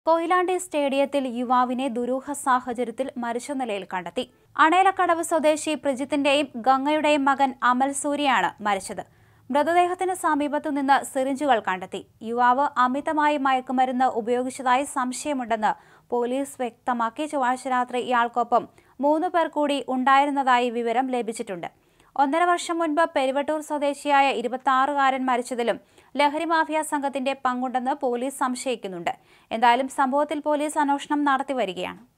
കൊയിലാണ്ടി സ്റ്റേഡിയത്തിൽ യുവാവിനെ ദുരൂഹ സാഹചര്യത്തിൽ മരിച്ച നിലയിൽ കണ്ടെത്തി അണേലക്കടവ് സ്വദേശി പ്രജിത്തിന്റെയും ഗംഗയുടെയും മകൻ അമൽ സൂര്യയാണ് മരിച്ചത് മൃതദേഹത്തിന് സമീപത്തു നിന്ന് സിറിഞ്ചുകൾ കണ്ടെത്തി യുവാവ് അമിതമായി മയക്കുമരുന്ന് ഉപയോഗിച്ചതായി സംശയമുണ്ടെന്ന് പോലീസ് വ്യക്തമാക്കി ചൊവ്വാഴ്ച രാത്രി ഇയാൾക്കൊപ്പം മൂന്ന് പേർ കൂടി ഉണ്ടായിരുന്നതായി വിവരം ലഭിച്ചിട്ടുണ്ട് ഒന്നര വർഷം മുൻപ് പെരുവട്ടൂർ സ്വദേശിയായ ഇരുപത്തിയാറുകാരൻ മരിച്ചതിലും ലഹരി മാഫിയ സംഘത്തിന്റെ പങ്കുണ്ടെന്ന് പോലീസ് സംശയിക്കുന്നുണ്ട് എന്തായാലും സംഭവത്തിൽ പോലീസ് അന്വേഷണം നടത്തി വരികയാണ്